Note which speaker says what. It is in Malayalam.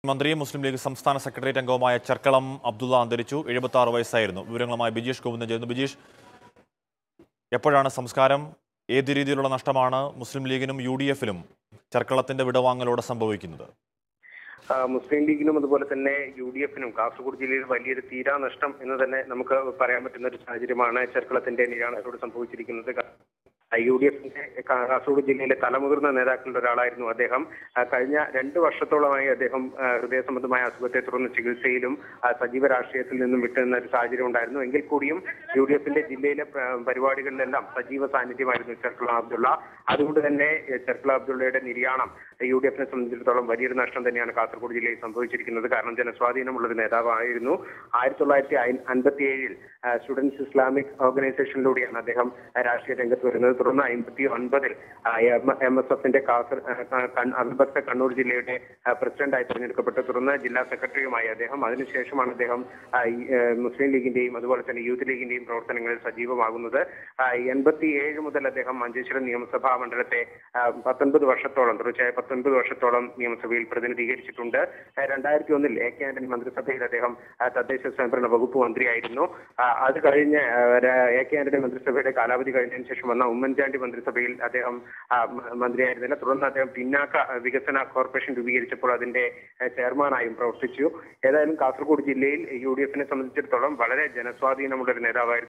Speaker 1: മന്ത്രി മുസ്ലിം ലീഗ് സംസ്ഥാന സെക്രട്ടേറിയറ്റ് അംഗവുമായ ചർക്കളം അബ്ദുള്ള അന്തരിച്ചു എഴുപത്തി ആറ് വയസ്സായിരുന്നു വിവരങ്ങളുമായി ബിജീഷ് ഗോവിന്ദൻ ചേർന്നു ബിജീഷ് എപ്പോഴാണ് സംസ്കാരം ഏത് രീതിയിലുള്ള നഷ്ടമാണ് മുസ്ലിം ലീഗിനും യു ഡി എഫിനും ചർക്കളത്തിന്റെ വിടവാങ്ങലോടെ സംഭവിക്കുന്നത്
Speaker 2: ആ, മുസ്ലിം ലീഗിനും അതുപോലെ തന്നെ യു ഡി എഫിനും കാസർഗോഡ് ജില്ലയിൽ വലിയൊരു തീരാ നഷ്ടം എന്ന് തന്നെ നമുക്ക് പറയാൻ പറ്റുന്ന ഒരു സാഹചര്യമാണ് ചെർക്കളത്തിന്റെ നിര്യാണത്തോട് സംഭവിച്ചിരിക്കുന്നത് യു ഡി എഫിന്റെ കാസർഗോഡ് ജില്ലയിലെ തലമുതിർന്ന നേതാക്കളുടെ ഒരാളായിരുന്നു അദ്ദേഹം ആ, കഴിഞ്ഞ രണ്ട് വർഷത്തോളമായി അദ്ദേഹം ആ, ഹൃദയ സംബന്ധമായ അസുഖത്തെ തുടർന്ന് ചികിത്സയിലും ആ, സജീവ രാഷ്ട്രീയത്തിൽ നിന്നും വിട്ടുനിന്ന ഒരു സാഹചര്യം ഉണ്ടായിരുന്നു എങ്കിൽ കൂടിയും യു ഡി എഫിന്റെ ജില്ലയിലെ പ്ര- പരിപാടികളിലെല്ലാം സജീവ സാന്നിധ്യമായിരുന്നു ചെർക്കള അബ്ദുള്ള അതുകൊണ്ട് തന്നെ എ, ചെർക്കള അബ്ദുള്ളയുടെ നിര്യാണം യു ഡി എഫിനെ സംബന്ധിച്ചിടത്തോളം വലിയൊരു നഷ്ടം തന്നെയാണ് കാസർഗോഡ് ജില്ലയിൽ സംഭവിച്ചിരിക്കുന്നത് കാരണം ജനസ്വാധീനമുള്ള ഒരു നേതാവായിരുന്നു ആയിരത്തി തൊള്ളായിരത്തി അൻപത്തി ഏഴിൽ സ്റ്റുഡൻസ് ഇസ്ലാമിക് ഓർഗനൈസേഷനിലൂടെയാണ് അദ്ദേഹം ആ, രാഷ്ട്രീയ രംഗത്ത് വരുന്നത് തുടർന്ന് അമ്പത്തി ഒൻപതിൽ എം എസ് എഫിന്റെ കാസർ ആ, ക- കൺ- അവിഭക്ത കണ്ണൂർ ജില്ലയുടെ ആ, പ്രസിഡന്റായി തെരഞ്ഞെടുക്കപ്പെട്ടു തുടർന്ന് ജില്ലാ സെക്രട്ടറിയുമായി അദ്ദേഹം അതിനുശേഷമാണ് അദ്ദേഹം ആ, ഈ, ആ, മുസ്ലിം ലീഗിന്റെയും അതുപോലെ തന്നെ യൂത്ത് ലീഗിന്റെയും പ്രവർത്തനങ്ങളിൽ സജീവമാകുന്നത് എൺപത്തി ഏഴ് മുതൽ അദ്ദേഹം മഞ്ചേശ്വരം നിയമസഭാ മണ്ഡലത്തെ ആ, പത്തൊൻപത് വർഷത്തോളം തുടർച്ചയായ പത്തൊൻപത് വർഷത്തോളം നിയമസഭയിൽ പ്രതിനിധീകരിച്ചിട്ടുണ്ട് ആ, രണ്ടായിരത്തി ഒന്നിൽ എ കെ ആന്റണി മന്ത്രിസഭയിൽ അദ്ദേഹം ആ, തദ്ദേശ സ്വയംഭരണ വകുപ്പ് മന്ത്രിയായിരുന്നു ആ, അത് കഴിഞ്ഞ് ആ, ര- എ കെ ആന്റണി മന്ത്രിസഭയുടെ കാലാവധി കഴിഞ്ഞതിന് ശേഷം വന്ന ഉമ്മൻചാണ്ടി മന്ത്രിസഭയിൽ അദ്ദേഹം ആ, മ- മന്ത്രിയായിരുന്നില്ല തുടർന്ന് അദ്ദേഹം പിന്നാക്ക വികസന കോർപ്പറേഷൻ രൂപീകരിച്ചപ്പോൾ അതിന്റെ ആ, ചെയർമാനായും പ്രവർത്തിച്ചു ഏതായാലും കാസർഗോഡ് ജില്ലയിൽ യു ഡി എഫിനെ സംബന്ധിച്ചിടത്തോളം വളരെ ജനസ്വാധീനമുള്ള ഒരു നേതാവായിരുന്നു